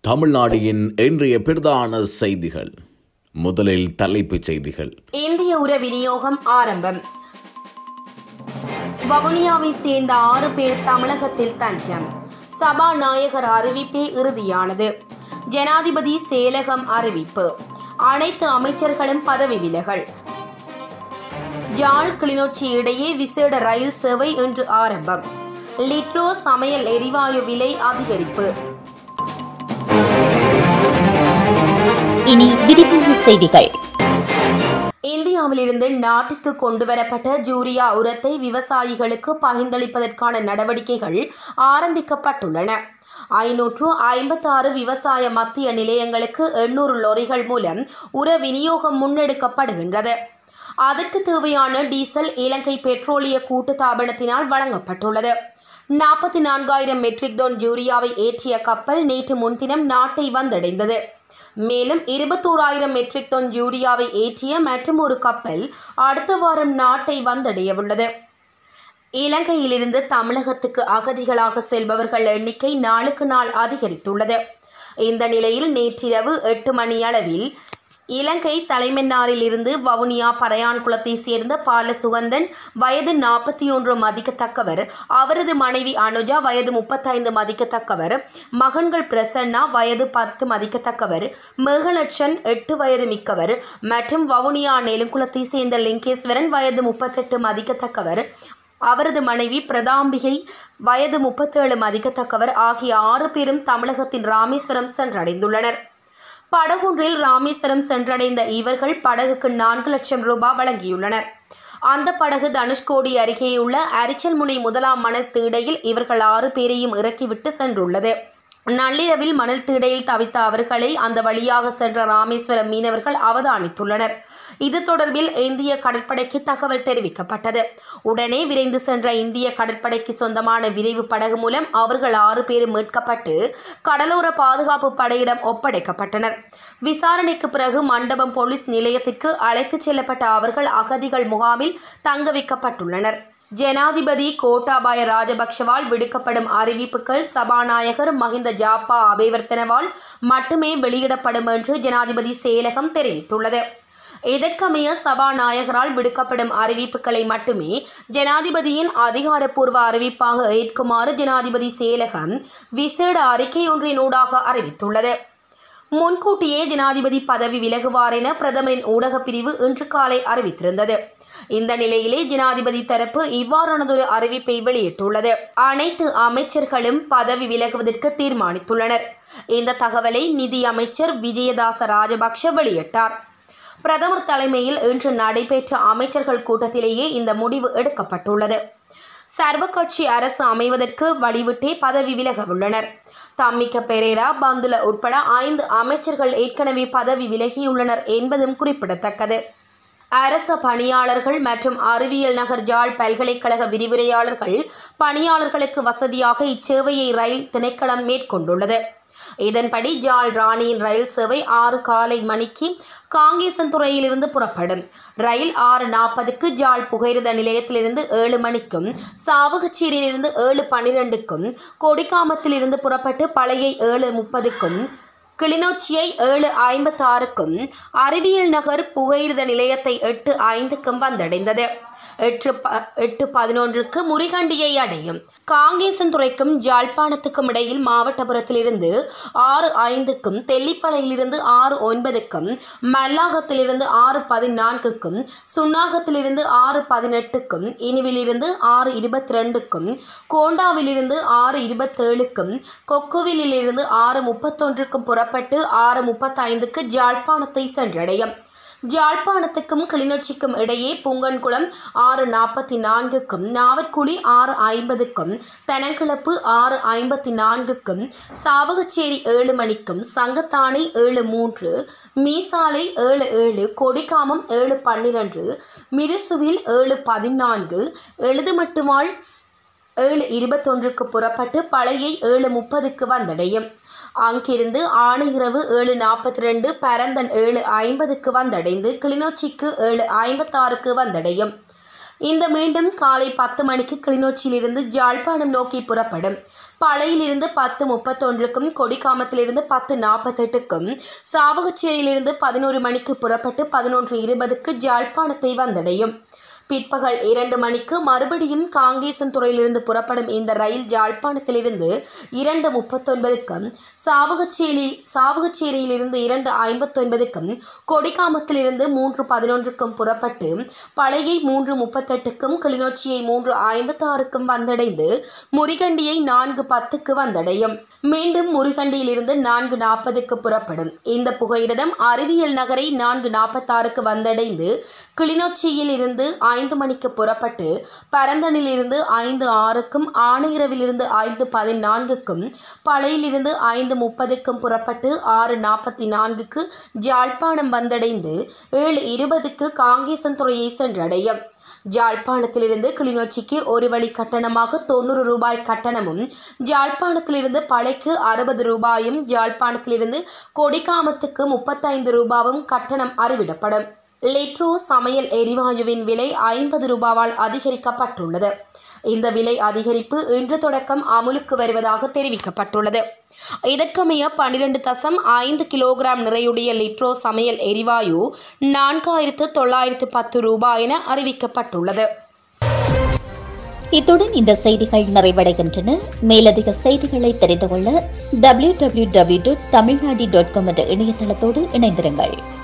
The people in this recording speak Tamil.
தமிழ்நாடின் இன்றைய பிரதான செய்திகள் முதலில் தலைப்புச் செய்திகள் இந்திய உர விநியோகம் ஆரம்பம் வவுனியாவை சேர்ந்த ஆறு பேர் தமிழகத்தில் தஞ்சம் சபாநாயகர் அறிவிப்பே இறுதியானது ஜனாதிபதி செயலகம் அறிவிப்பு அனைத்து அமைச்சர்களும் பதவி விலகல் ஜாழ் கிளிநொச்சி இடையே விசேட ரயில் சேவை இன்று ஆரம்பம் லிட்ரோ சமையல் எரிவாயு விலை அதிகரிப்பு இனி விரிவான செய்திகள் இந்தியாவிலிருந்து நாட்டிற்கு கொண்டுவரப்பட்ட ஜூரியா உரத்தை விவசாயிகளுக்கு பகிர்ந்தளிப்பதற்கான நடவடிக்கைகள் ஆரம்பிக்கப்பட்டுள்ளன ஐநூற்று ஐம்பத்தாறு விவசாய மத்திய நிலையங்களுக்கு எண்ணூறு லொரிகள் மூலம் உர விநியோகம் முன்னெடுக்கப்படுகின்றது அதற்கு தேவையான டீசல் இலங்கை பெட்ரோலிய கூட்டுத்தாபனத்தினால் வழங்கப்பட்டுள்ளது நாற்பத்தி நான்காயிரம் மெட்ரிக் டன் யூரியாவை ஏற்றிய கப்பல் நேற்று முன்தினம் நாட்டை வந்தடைந்தது மேலும் இருபத்தோராயிரம் மெட்ரிக் டன் யூரியாவை ஏற்றிய மற்றும் ஒரு கப்பல் அடுத்த வாரம் நாட்டை வந்தடையவுள்ளது இலங்கையிலிருந்து தமிழகத்துக்கு அகதிகளாக செல்பவர்கள் எண்ணிக்கை நாளுக்கு நாள் அதிகரித்துள்ளது இந்த நிலையில் நேற்றிரவு எட்டு மணி அளவில் இலங்கை தலைமன்னாரில் இருந்து வவுனியா பறையான்குளத்தை சேர்ந்த பாலசுகந்தன் வயது நாற்பத்தி ஒன்று மதிக்கத்தக்கவர் அவரது மனைவி அனுஜா வயது முப்பத்தைந்து மதிக்கத்தக்கவர் மகன்கள் பிரசன்னா வயது பத்து மதிக்கத்தக்கவர் மேகலட்சன் எட்டு வயது மிக்கவர் மற்றும் வவுனியா நெலுங்குளத்தை சேர்ந்த லிங்கேஸ்வரன் வயது முப்பத்தெட்டு மதிக்கத்தக்கவர் அவரது மனைவி பிரதாம்பிகை வயது முப்பத்தேழு மதிக்கத்தக்கவர் ஆகிய ஆறு பேரும் தமிழகத்தின் ராமேஸ்வரம் சென்றடைந்துள்ளனர் படகொன்றில் ராமேஸ்வரம் சென்றடைந்த இவர்கள் படகுக்கு நான்கு லட்சம் ரூபாய் வழங்கியுள்ளனர் அந்த படகு தனுஷ்கோடி அருகேயுள்ள அரிச்சல்முனை முதலாம் மணல் தீடையில் இவர்கள் ஆறு பேரையும் இறக்கிவிட்டு சென்றுள்ளது நள்ளிரவில் மணல் தீடையில் தவித்த அவர்களை அந்த வழியாக சென்ற ராமேஸ்வரம் மீனவர்கள் அவதானித்துள்ளனர் இது தொடர்பில் இந்திய கடற்படைக்கு தகவல் தெரிவிக்கப்பட்டது உடனே விரைந்து சென்ற இந்திய கடற்படைக்கு சொந்தமான விரைவு படகு மூலம் அவர்கள் ஆறு பேரும் மீட்கப்பட்டு கடலோர பாதுகாப்பு படையிடம் ஒப்படைக்கப்பட்டனர் விசாரணைக்கு பிறகு மண்டபம் போலீஸ் நிலையத்திற்கு அழைத்துச் செல்லப்பட்ட அவர்கள் அகதிகள் முகாமில் தங்க வைக்கப்பட்டுள்ளனர் ஜனாதிபதி கோட்டாபாய ராஜபக்ஷவால் விடுக்கப்படும் அறிவிப்புகள் சபாநாயகர் மஹிந்த ஜாப்பா அபேவர்த்தனவால் மட்டுமே வெளியிடப்படும் என்று ஜனாதிபதி செயலகம் தெரிவித்துள்ளது இதற்கமைய சபாநாயகரால் விடுக்கப்படும் அறிவிப்புகளை மட்டுமே ஜனாதிபதியின் அதிகாரப்பூர்வ அறிவிப்பாக ஏற்குமாறு ஜனாதிபதி செயலகம் விசேட அறிக்கை ஒன்றினூடாக அறிவித்துள்ளது முன்கூட்டியே ஜனாதிபதி பதவி விலகுவார் என பிரதமரின் ஊடகப் பிரிவு இன்று காலை அறிவித்திருந்தது இந்த நிலையிலே ஜனாதிபதி தரப்பு இவ்வாறானதொரு அறிவிப்பை வெளியிட்டுள்ளது அனைத்து அமைச்சர்களும் பதவி விலகுவதற்கு தீர்மானித்துள்ளனர் இந்த தகவலை நிதி அமைச்சர் விஜயதாச ராஜபக்ஷ வெளியிட்டார் பிரதமர் தலைமையில் இன்று நடைபெற்ற அமைச்சர்கள் கூட்டத்திலேயே இந்த முடிவு எடுக்கப்பட்டுள்ளது சர்வ கட்சி அரசு அமைவதற்கு வழிவிட்டே பதவி விலக உள்ளனர் தம்மிக்க பெரேரா பந்துல உட்பட ஐந்து அமைச்சர்கள் ஏற்கனவே பதவி விலகியுள்ளனர் என்பதும் குறிப்பிடத்தக்கது அரச பணியாளர்கள் மற்றும் அறிவியல் நகர் ஜாழ் பல்கலைக்கழக விரிவுரையாளர்கள் பணியாளர்களுக்கு வசதியாக இச்சேவையை ரயில் திணைக்களம் மேற்கொண்டுள்ளது இதன்படி ஜாழ் ராணியின் ரயில் சேவை ஆறு காலை மணிக்கு காங்கேசன்துறையிலிருந்து புறப்படும் ரயில் ஆறு நாற்பதுக்கு ஜாழ் புகையிரத நிலையத்திலிருந்து ஏழு மணிக்கும் சாவகச்சேரியிலிருந்து ஏழு பன்னிரெண்டுக்கும் கொடிக்காமத்திலிருந்து புறப்பட்டு பழைய ஏழு முப்பதுக்கும் கிளிநொச்சியை ஏழு ஐம்பத்தாறுக்கும் அறிவியல் நகர் புகையிரத நிலையத்தை எட்டு ஐந்துக்கும் வந்தடைந்தது எட்டு ப எட்டு பதினொன்றுக்கு முறிகண்டியை அடையும் காங்கேசன்துறைக்கும் ஜாழ்ப்பாணத்துக்கும் இடையில் மாவட்டபுரத்திலிருந்து ஆறு ஐந்துக்கும் தெல்லிப்பளையிலிருந்து ஆறு ஒன்பதுக்கும் மல்லாகத்திலிருந்து ஆறு பதினான்குக்கும் சுன்னாகத்திலிருந்து ஆறு பதினெட்டுக்கும் இனிவிலிருந்து ஆறு இருபத்தி ரெண்டுக்கும் கோண்டாவிலிருந்து ஆறு இருபத்தேழுக்கும் கொக்குவிலிருந்து ஆறு முப்பத்தொன்றுக்கும் புறப்பட்டு ஆறு முப்பத்தைந்துக்கு ஜாழ்ப்பாணத்தை சென்றடையும் ஜாழ்ப்பாணத்துக்கும் கிளிநொச்சிக்கும் இடையே புங்கன்குளம் ஆறு நாற்பத்தி நான்குக்கும் நாவற்குழி ஆறு ஐம்பதுக்கும் தெனங்கிழப்பு ஆறு ஐம்பத்தி நான்குக்கும் சாவகச்சேரி ஏழு மணிக்கும் சங்கத்தானை ஏழு மூன்று மீசாலை ஏழு ஏழு கொடிக்காமம் ஏழு பன்னிரண்டு மிருசுவில் ஏழு பதினான்கு எழுதுமட்டுவாள் ஏழு இருபத்தொன்றுக்கு புறப்பட்டு பழையை ஏழு முப்பதுக்கு வந்தடையும் அங்கிருந்து ஆணையிரவு ஏழு நாற்பத்தி ரெண்டு பரந்தன் ஏழு ஐம்பதுக்கு வந்தடைந்து கிளிநொச்சிக்கு ஏழு ஐம்பத்தாறுக்கு வந்தடையும் இந்த மீண்டும் காலை பத்து மணிக்கு கிளிநொச்சியிலிருந்து ஜாழ்ப்பாணம் நோக்கி புறப்படும் பழையிலிருந்து பத்து முப்பத்தொன்றுக்கும் கொடிக்காமத்திலிருந்து பத்து நாற்பத்தெட்டுக்கும் சாவகச்சேரியிலிருந்து பதினோரு மணிக்கு புறப்பட்டு பதினொன்று இருபதுக்கு ஜாழ்ப்பாணத்தை வந்தடையும் பிற்பகல் இரண்டு மணிக்கு மறுபடியும் காங்கேசன்துறையிலிருந்து புறப்படும் இந்த ரயில் யாழ்ப்பாணத்திலிருந்து இரண்டு முப்பத்தொன்பதுக்கும் சாவகச்சேரி சாவகச்சேரியிலிருந்து இரண்டு ஐம்பத்தொன்பதுக்கும் கொடிக்காமத்திலிருந்து மூன்று பதினொன்றுக்கும் புறப்பட்டு பழையை மூன்று முப்பத்தெட்டுக்கும் கிளிநொச்சியை மூன்று ஐம்பத்தாறுக்கும் வந்தடைந்து முறிகண்டியை நான்கு பத்துக்கு வந்தடையும் மீண்டும் முறிகண்டியிலிருந்து நான்கு நாற்பதுக்கு புறப்படும் இந்த புகையிரதம் அறிவியல் நகரை நான்கு நாற்பத்தாறுக்கு வந்தடைந்து கிளிநொச்சியில் இருந்து ஐந்து மணிக்கு புறப்பட்டு பரந்தனிலிருந்து ஐந்து ஆறுக்கும் ஆணையரவிலிருந்து ஐந்து பதினான்குக்கும் பழையிலிருந்து ஐந்து முப்பதுக்கும் புறப்பட்டு ஆறு நாற்பத்தி நான்குக்கு ஜாழ்ப்பாணம் வந்தடைந்து ஏழு இருபதுக்கு காங்கேசன்துறையை சென்றடையும் ஜாழ்ப்பாணத்திலிருந்து கிளிநொச்சிக்கு ஒரு வழி கட்டணமாக தொண்ணூறு ரூபாய் கட்டணமும் ஜாழ்ப்பாணத்திலிருந்து பழைக்கு அறுபது ரூபாயும் ஜாழ்ப்பாணத்திலிருந்து கொடிக்காமத்துக்கு முப்பத்தைந்து ரூபாவும் கட்டணம் அறிவிடப்படும் லிட்ரோ சமையல் எரிவாயுவின் விலை ஐம்பது ரூபாவால் அதிகரிக்கப்பட்டுள்ளது இந்த விலை அதிகரிப்பு இன்று தொடக்கம் அமுலுக்கு வருவதாக தெரிவிக்கப்பட்டுள்ளது இதற்கமைய பன்னிரண்டு தசம் ஐந்து கிலோகிராம் நிறையுடைய லிட்ரோ சமையல் எரிவாயு நான்காயிரத்து தொள்ளாயிரத்து பத்து ரூபாய் என அறிவிக்கப்பட்டுள்ளது இத்துடன் இந்த செய்திகள் நிறைவடைகின்றன மேலதிக செய்திகளை தெரிந்து கொள்ள W W W dot Tamilnadu dot com என்ற இணையதளத்தோடு இணைந்திருங்கள்